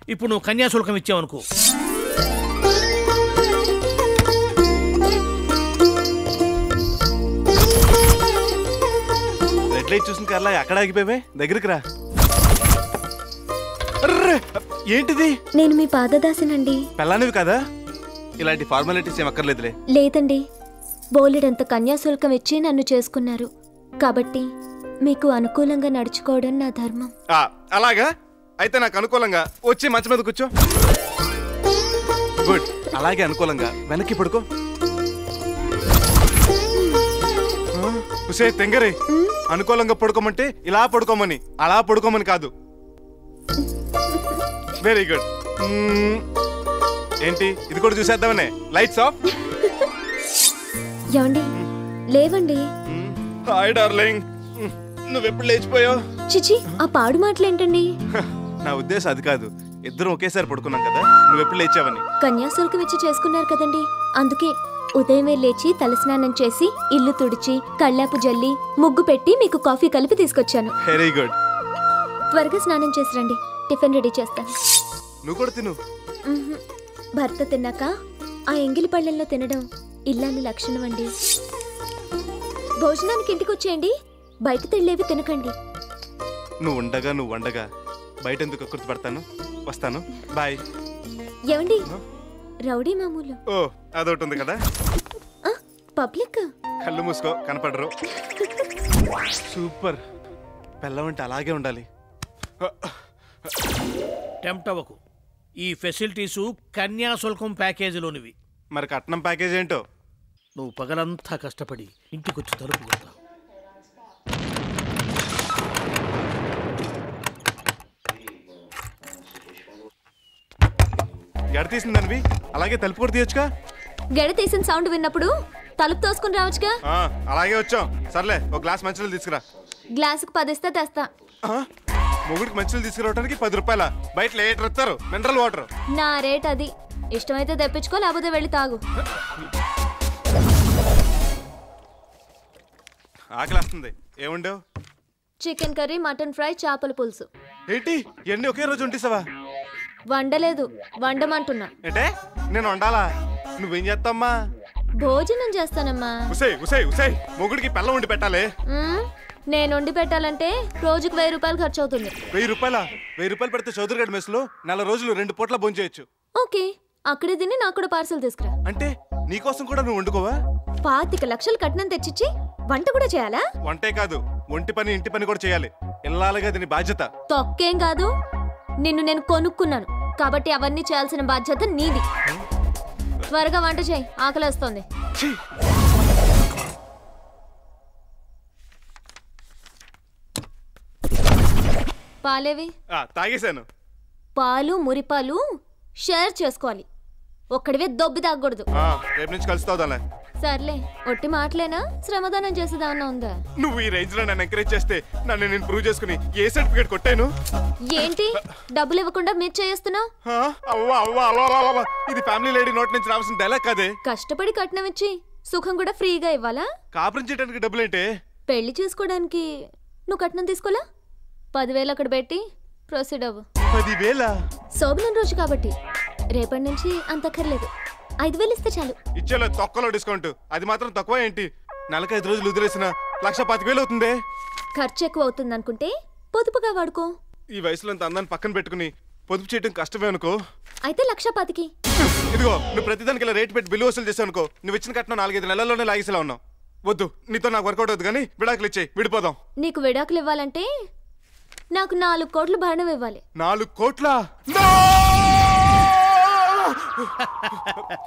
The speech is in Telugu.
ఇప్పుడు నువ్వు కన్యాశుల్కం ఇచ్చావనుకో రెడ్ లైట్ చూసిన కర్లా ఎక్కడ ఆగిపోయావే దగ్గరికి రా అర్రే! ఏంటిది నేను మీ పాదదాసినండి పెళ్ళానివి కదా ఇలాంటి ఫార్మాలిటీస్ ఏం అక్కర్లేదులే లేదండి బోలెడంత కన్యాశుల్కం ఇచ్చి నన్ను చేసుకున్నారు కాబట్టి మీకు అనుకూలంగా నడుచుకోవడం నా ధర్మం ఆ, అలాగా అయితే నాకు అనుకూలంగా వచ్చి మంచం మీద కూర్చో గుడ్ అలాగే అనుకూలంగా వెనక్కి పడుకో ఆ, ఉసే తెంగరే అనుకూలంగా పడుకోమంటే ఇలా పడుకోమని అలా పడుకోమని కాదు వెరీ గుడ్ ఏంటి ఇది కూడా చూసేద్దామనే లైట్స్ ఆఫ్ ఏమండి లేవండి హాయ్ డార్లింగ్ నువ్వెప్పుడు లేచిపోయావు చిచి ఆ పాడు మాటలేంటండి నా ఉద్దేశం అది కాదు ఇద్దరం ఒకేసారి పడుకున్నాం కదా నువ్వెప్పుడు లేచావని కన్యాశుల్కం ఇచ్చి చేసుకున్నారు కదండి అందుకే ఉదయమే లేచి తలస్నానం చేసి ఇల్లు తుడిచి కళ్ళాపు జల్లి ముగ్గు పెట్టి మీకు కాఫీ కలిపి తీసుకొచ్చాను వెరీ గుడ్ త్వరగా స్నానం చేసి రండి టిఫిన్ రెడీ చేస్తాను నువ్వు కూడా తిను మ్మ్హ్. భర్త తిన్నాక ఆ ఎంగిలి పళ్ళెల్లో తినడం ఇల్లాలి లక్షణం అండి భోజనానికి ఇంటికి వచ్చేయండి బయట తెళ్ళేవి తినకండి నువ్వు ఉండగా నువ్వు వండగా బయట ఎందుకు కక్కుర్తి పడతాను వస్తాను బాయ్ ఏమండి రౌడీ మామూలు ఓ అదొకటి ఉంది కదా ఆ, పబ్లిక్ కళ్ళు మూసుకో కనపడరు సూపర్ పెళ్ళం అంటే అలాగే ఉండాలి టెంప్ట్ అవ్వకు ఈ ఫెసిలిటీసు కన్యాశుల్కం ప్యాకేజీలోనివి మరి కట్నం ప్యాకేజ్ ఏంటో నువ్వు పగలంతా కష్టపడి ఇంటికొచ్చి తలుపు కొడతావు గడ తీసిందనివి అలాగే తలుపు కూడా తీయొచ్చుగా గెడ తీసిన సౌండ్ విన్నప్పుడు తలుపు తోసుకుని రావచ్చుగా ఆ, అలాగే వచ్చాం సర్లే ఒక గ్లాస్ మంచినీళ్ళు తీసుకురా గ్లాసుకు పదిస్తే తెస్తా ఆ, మొగుడికి మంచినీళ్ళు తీసుకురావడానికి పది రూపాయల బయట లీటర్ ఇస్తారు మినరల్ వాటర్ నా రేట్ అది ఇష్టమైతే తెప్పించుకో లేకపోతే వెళ్ళి తాగు ఆకలి వస్తుంది ఏముండవు చికెన్ కర్రీ మటన్ ఫ్రై చేపల పులుసు ఏంటి ఇవన్నీ ఒకే రోజు ఉంటేసావా వండలేదు వండమంటున్నా ఏంటే నేను వండాలా నువ్వేం చేస్తామ్మా భోజనం చేస్తానమ్మా ఉసే ఉసే ఉసే మొగుడికి పెళ్ళం వండి పెట్టాలి మ్మ్? నేను వండి పెట్టాలంటే రోజుకు వెయ్యి రూపాయలు ఖర్చు అవుతుంది వెయ్యి రూపాయల వెయ్యి రూపాయలు పెడితే చౌదరి గడి మెస్లో నెల రోజులు రెండు పూట్ల భోంచేయచ్చు ఓకే అక్కడే తిని నాకు కూడా పార్సల్ తీసుకురా అంటే నీకోసం కూడా నువ్వు వండుకోవా పాతిక లక్షలు కట్నం తెచ్చిచ్చి వంట కూడా చేయాలా వంటే కాదు ఒంటి పని ఇంటి పని కూడా చేయాలి ఇల్లాలుగా దీని బాధ్యత తొక్కేం కాదు నిన్ను నేను కొనుక్కున్నాను కాబట్టి అవన్నీ చేయాల్సిన బాధ్యత నీది త్వరగా వంట చేయి ఆకలేస్తోంది ఛీ! పాలేవి ఆ, తాగేశాను పాలు మురిపాలు షేర్ చేసుకోవాలి ఒక్కడివే దొబ్బి తాగకూడదు ఆ, రేపు నుంచి కలుస్తావు దానిలే సర్లే ఒట్టి మాటలేనా శ్రమదానం చేసేదామన్నా ఉందా నువ్వు ఈ రేంజ్ లో నన్ను ఎంకరేజ్ చేస్తే నన్ను నేను ప్రూవ్ చేసుకుని ఏ సర్టిఫికేట్ కొట్టాను ఏంటి డబ్బులు ఇవ్వకుండా మీరు చేస్తున్నావు ఆ, అవ్వా అవ్వా అవ్వా అవ్వా, అవ్వా. ఇది ఫ్యామిలీ లేడీ నోట్ నుంచి రావాల్సిన డైలాగ్ కాదే కష్టపడి కట్నం ఇచ్చి సుఖం కూడా ఫ్రీగా ఇవ్వాలా కాపురం చేయడానికి డబ్బులేంటే పెళ్లి చేసుకోవడానికి నువ్వు కట్నం తీసుకోలా పదివేలు అక్కడ పెట్టి ప్రొసీడ్ అవ్వు పదివేల శోభనం రోజు కాబట్టి రేపటి నుంచి అంతక్కర్లేదు ఐదు వేలు ఇస్తే చాలు ఇచ్చేలా తొక్కలో డిస్కౌంట్ అది మాత్రం తక్కువ ఏంటి నెలకు ఐదు రోజులు వదిలేసిన లక్ష పాతిక వేలు అవుతుందే ఖర్చు ఎక్కువ అవుతుంది అనుకుంటే పొదుపుగా వాడుకో ఈ వయసులో అంత అందాన్ని పక్కన పెట్టుకుని పొదుపు చేయడం కష్టమే అనుకో అయితే లక్ష పాతికి ఇదిగో నువ్వు ప్రతిదానికి ఇలా రేట్ పెట్టి బిల్లు వసూలు చేసావు అనుకో నువ్వు ఇచ్చిన కట్నం నాలుగైదు నెలల్లోనే లాగేసేలా ఉన్నావు వద్దు నీతో నాకు వర్కౌట్ అవుతుంది కానీ విడాకులు ఇచ్చేయి విడిపోదాం నీకు విడాకులు ఇవ్వాలంటే నాకు నాలుగు కోట్లు భరణం ఇవ్వాలి నాలుగు కోట్ల